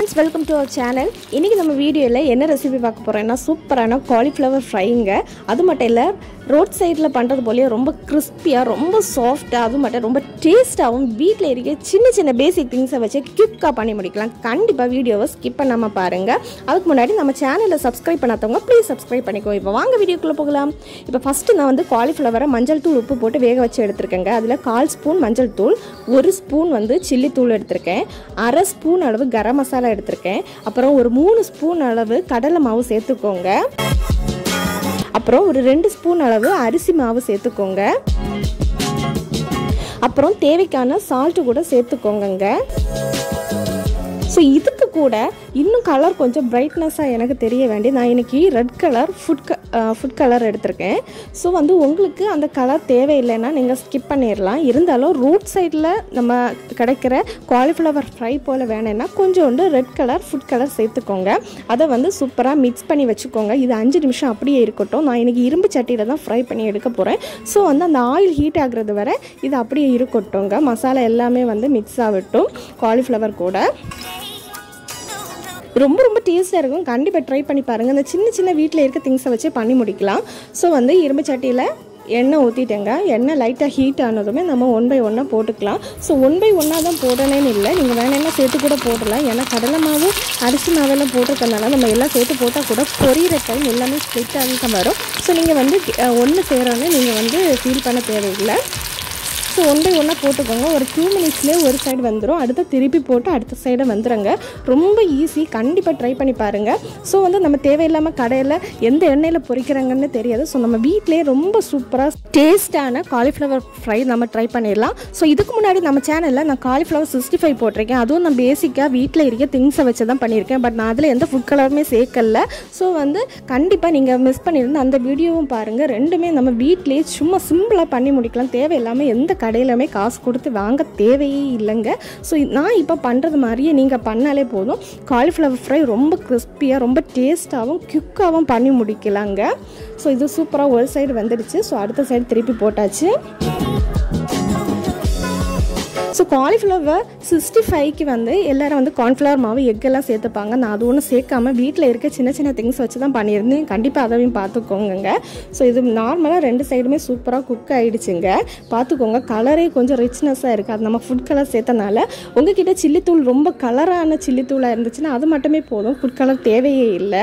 friends welcome to our channel இன்றைக்கி நம்ம வீடியோவில் என்ன ரெசிபி பார்க்க போகிறோம்னா சூப்பரான காலிஃப்ளவர் ஃப்ரைங்க அது மட்டும் இல்லை ரோட் சைடில் பண்ணுறது போலயே ரொம்ப கிறிஸ்பியாக ரொம்ப சாஃப்டாக அது மட்டும் ரொம்ப டேஸ்ட்டாகவும் வீட்டில் இருக்க சின்ன சின்ன பேசிக் திங்ஸை வச்சு குயிக்காக பண்ணி முடிக்கலாம் கண்டிப்பாக வீடியோவை ஸ்கிப் பண்ணாமல் பாருங்கள் அதுக்கு முன்னாடி நம்ம சேனலை சப்ஸ்கிரைப் பண்ணாதவங்க ப்ளீஸ் சப்ஸ்கிரைப் பண்ணிக்கோ இப்போ வாங்க வீடியோக்குள்ளே போகலாம் இப்போ ஃபஸ்ட்டு நான் வந்து காலிஃப்ளவரை மஞ்சள் தூள் உப்பு போட்டு வேக வச்சு எடுத்திருக்கேங்க அதில் கால் ஸ்பூன் மஞ்சள் தூள் ஒரு ஸ்பூன் வந்து சில்லி தூள் எடுத்திருக்கேன் அரை ஸ்பூன் அளவு கரம் மசாலா எடுத்திருக்கேன் அப்புறம் ஒரு மூணு ஸ்பூன் அளவு கடலை மாவு சேர்த்துக்கோங்க அப்புறம் ஒரு ரெண்டு ஸ்பூன் அளவு அரிசி மாவு சேர்த்துக்கோங்க அப்புறம் தேவைக்கான சால்ட்டு கூட சேர்த்துக்கோங்கங்க ஸோ இதுக்கு கூட இன்னும் கலர் கொஞ்சம் பிரைட்னஸாக எனக்கு தெரிய வேண்டி நான் இன்றைக்கி ரெட் கலர் ஃபுட் க ஃபுட் கலர் எடுத்திருக்கேன் ஸோ வந்து உங்களுக்கு அந்த கலர் தேவையில்லைன்னா நீங்கள் ஸ்கிப் பண்ணிடலாம் இருந்தாலும் ரூட் சைடில் நம்ம கிடைக்கிற காலிஃப்ளவர் ஃப்ரை போல் வேணும்னா கொஞ்சோண்டு ரெட் கலர் ஃபுட் கலர் சேர்த்துக்கோங்க அதை வந்து சூப்பராக மிக்ஸ் பண்ணி வச்சுக்கோங்க இது அஞ்சு நிமிஷம் அப்படியே இருக்கட்டும் நான் இன்றைக்கி இரும்பு சட்டியில் தான் ஃப்ரை பண்ணி எடுக்க போகிறேன் ஸோ வந்து அந்த ஆயில் ஹீட் ஆகுறது வரை இது அப்படியே இருக்கட்டும்ங்க மசாலா எல்லாமே வந்து மிக்ஸ் ஆகட்டும் காலிஃப்ளவர் கூட ரொம்ப ரொம்ப டேஸ்ட்டாக இருக்கும் கண்டிப்பாக ட்ரை பண்ணி பாருங்கள் இந்த சின்ன சின்ன வீட்டில் இருக்க திங்ஸை வச்சு பண்ணி முடிக்கலாம் ஸோ வந்து இரும்பு சட்டியில் எண்ணெய் ஊற்றிட்டேங்க எண்ணெய் லைட்டாக ஹீட் ஆனதுமே நம்ம ஒன் பை ஒன்னாக போட்டுக்கலாம் ஸோ ஒன் பை ஒன்னாக தான் போடணும்னு இல்லை நீங்கள் வேணும்னா சேர்த்து கூட போடலாம் ஏன்னா கடலை மாவு அரிசி மாவெல்லாம் போட்டிருக்கனால நம்ம எல்லாம் சேர்த்து போட்டால் கூட பொரியிற டைம் எல்லாமே ஸ்ப்ளிட் ஆகி தான் வரும் ஸோ நீங்கள் வந்து ஒன்று சேரோன்னு நீங்கள் வந்து ஃபீல் பண்ண தேவையில்லை ஸோ ஒன் பை ஒன்னாக போட்டுக்கோங்க ஒரு டூ மினிட்ஸ்லேயே ஒரு சைடு வந்துடும் அடுத்து திருப்பி போட்டு அடுத்த சைடை வந்துடுங்க ரொம்ப ஈஸி கண்டிப்பாக ட்ரை பண்ணி பாருங்கள் ஸோ வந்து நம்ம தேவையில்லாமல் கடையில் எந்த எண்ணெயில் பொரிக்கிறாங்கன்னு தெரியாது ஸோ நம்ம வீட்டிலே ரொம்ப சூப்பராக டேஸ்டான காலிஃப்ளவர் ஃப்ரை நம்ம ட்ரை பண்ணிடலாம் ஸோ இதுக்கு முன்னாடி நம்ம சேனலில் நான் காலிஃப்ளவர் சிக்ஸ்டி ஃபைவ் போட்டிருக்கேன் அதுவும் நான் பேசிக்காக வீட்டில் இருக்க திங்ஸை வச்சு தான் பண்ணியிருக்கேன் பட் நான் அதில் எந்த ஃபுட் கலருமே சேர்க்கல ஸோ வந்து கண்டிப்பாக நீங்கள் மிஸ் பண்ணியிருந்த அந்த வீடியோவும் பாருங்கள் ரெண்டுமே நம்ம வீட்டிலேயே சும்மா சிம்பிளாக பண்ணி முடிக்கலாம் தேவையில்லாமல் எந்த கடையிலுமே காசு கொடுத்து வாங்க தேவையே இல்லைங்க ஸோ நான் இப்போ பண்ணுறது மாதிரியே நீங்கள் பண்ணாலே போதும் காலிஃப்ளவர் ஃப்ரை ரொம்ப கிறிஸ்பியாக ரொம்ப டேஸ்ட்டாகவும் குயிக்காகவும் பண்ணி முடிக்கலாங்க ஸோ இது சூப்பராக ஒரு சைடு வந்துடுச்சு ஸோ அடுத்த சைடு திருப்பி போட்டாச்சு ஸோ காலிஃப்ளவர் சிக்ஸ்டி ஃபைவ்க்கு வந்து எல்லோரும் வந்து கார்ன்ஃப்ளவர் மாவு எக்கெல்லாம் சேர்த்துப்பாங்க நான் அது ஒன்றும் சேர்க்காம வீட்டில் இருக்க சின்ன சின்ன திங்ஸ் வச்சு தான் பண்ணியிருந்தேன் கண்டிப்பாக அதையும் பார்த்துக்கோங்க ஸோ இது நார்மலாக ரெண்டு சைடுமே சூப்பராக குக் ஆகிடுச்சுங்க பார்த்துக்கோங்க கலரே கொஞ்சம் ரிச்னஸாக இருக்குது அது நம்ம ஃபுட் கலர் சேர்த்தனால உங்ககிட்ட சில்லித்தூள் ரொம்ப கலரான சில்லித்தூளாக இருந்துச்சுன்னா அது மட்டுமே போதும் ஃபுட் கலர் தேவையே இல்லை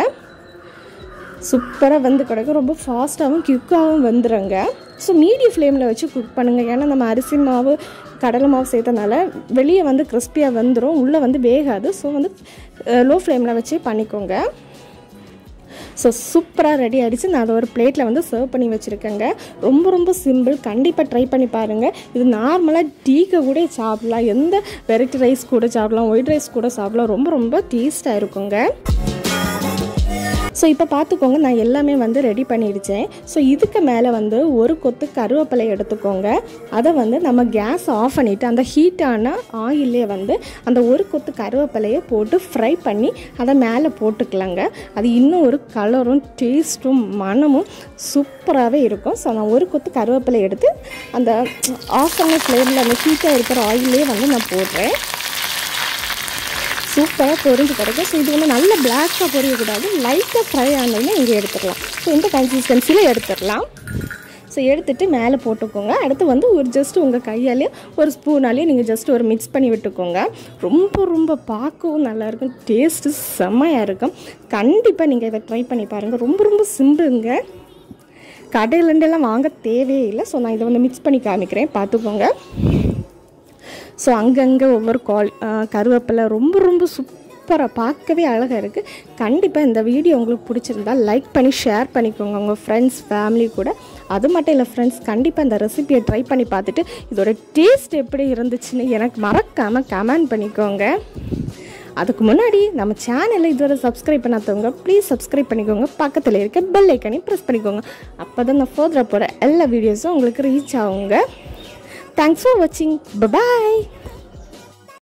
சூப்பராக வந்து கிடைக்கும் ரொம்ப ஃபாஸ்ட்டாகவும் குயிக்காகவும் வந்துடுங்க ஸோ மீடியம் ஃப்ளேமில் வச்சு குக் பண்ணுங்கள் ஏன்னா நம்ம அரிசி மாவு கடலை மாவு சேர்த்தனால வெளியே வந்து கிறிஸ்பியாக வந்துடும் உள்ளே வந்து வேகாது ஸோ வந்து லோ ஃப்ளேமில் வச்சு பண்ணிக்கோங்க ஸோ சூப்பராக ரெடி ஆகிடுச்சு நான் அதை ஒரு பிளேட்டில் வந்து சர்வ் பண்ணி வச்சுருக்கேங்க ரொம்ப ரொம்ப சிம்பிள் கண்டிப்பாக ட்ரை பண்ணி பாருங்கள் இது நார்மலாக டீக்கு கூட சாப்பிட்லாம் எந்த வெரைட்டி ரைஸ் கூட சாப்பிட்லாம் ஒயிட் ரைஸ் கூட சாப்பிட்லாம் ரொம்ப ரொம்ப டேஸ்ட்டாக இருக்குங்க ஸோ இப்போ பார்த்துக்கோங்க நான் எல்லாமே வந்து ரெடி பண்ணிடுச்சேன் ஸோ இதுக்கு மேலே வந்து ஒரு கொத்து கருவேப்பிலை எடுத்துக்கோங்க அதை வந்து நம்ம கேஸ் ஆஃப் பண்ணிவிட்டு அந்த ஹீட்டான ஆயிலே வந்து அந்த ஒரு கொத்து கருவேப்பிலையை போட்டு ஃப்ரை பண்ணி அதை மேலே போட்டுக்கலாங்க அது இன்னும் ஒரு கலரும் டேஸ்ட்டும் மனமும் சூப்பராகவே இருக்கும் ஸோ நான் ஒரு கொத்து கருவேப்பிலை எடுத்து அந்த ஆஃப் பண்ண ஃப்ளேமில் அந்த ஹீட்டாக இருக்கிற ஆயிலே வந்து நான் போடுறேன் சூப்பராக பொரிஞ்சு கிடைக்கும் ஸோ இது வந்து நல்ல பிளாக்காக பொரியக்கூடாது லைட்டாக ஃப்ரை ஆனதுமே இங்கே எடுத்துக்கலாம் ஸோ இந்த கன்சிஸ்டன்சியில் எடுத்துடலாம் ஸோ எடுத்துகிட்டு மேலே போட்டுக்கோங்க அடுத்து வந்து ஒரு ஜஸ்ட் உங்கள் கையாலே ஒரு ஸ்பூனாலேயே நீங்கள் ஜஸ்ட் ஒரு மிக்ஸ் பண்ணி விட்டுக்கோங்க ரொம்ப ரொம்ப பார்க்கவும் நல்லாயிருக்கும் டேஸ்ட்டு செம்மையாக இருக்கும் கண்டிப்பாக நீங்கள் இதை ட்ரை பண்ணி பாருங்கள் ரொம்ப ரொம்ப சிம்பிளுங்க கடையிலேருந்தெல்லாம் வாங்க தேவையே இல்லை ஸோ நான் இதை வந்து மிக்ஸ் பண்ணி காமிக்கிறேன் பார்த்துக்கோங்க ஸோ அங்கங்கே ஒவ்வொரு கால் கருவேப்பிலை ரொம்ப ரொம்ப சூப்பராக பார்க்கவே அழகாக இருக்குது கண்டிப்பாக இந்த வீடியோ உங்களுக்கு பிடிச்சிருந்தா லைக் பண்ணி ஷேர் பண்ணிக்கோங்க உங்கள் ஃப்ரெண்ட்ஸ் ஃபேமிலி கூட அது மட்டும் இல்லை ஃப்ரெண்ட்ஸ் கண்டிப்பாக இந்த ரெசிபியை ட்ரை பண்ணி பார்த்துட்டு இதோட டேஸ்ட் எப்படி இருந்துச்சுன்னு எனக்கு மறக்காமல் கமெண்ட் பண்ணிக்கோங்க அதுக்கு முன்னாடி நம்ம சேனலை இதுவரை சப்ஸ்கிரைப் பண்ணாதவங்க ப்ளீஸ் சப்ஸ்கிரைப் பண்ணிக்கோங்க பக்கத்தில் இருக்க பெல் ஐக்கனையும் ப்ரெஸ் பண்ணிக்கோங்க அப்போ தான் நான் ஃபர்தராக போகிற எல்லா வீடியோஸும் உங்களுக்கு ரீச் ஆகுங்க தேங்க்ஸ் ஃபார் வாட்சிங் பபாய்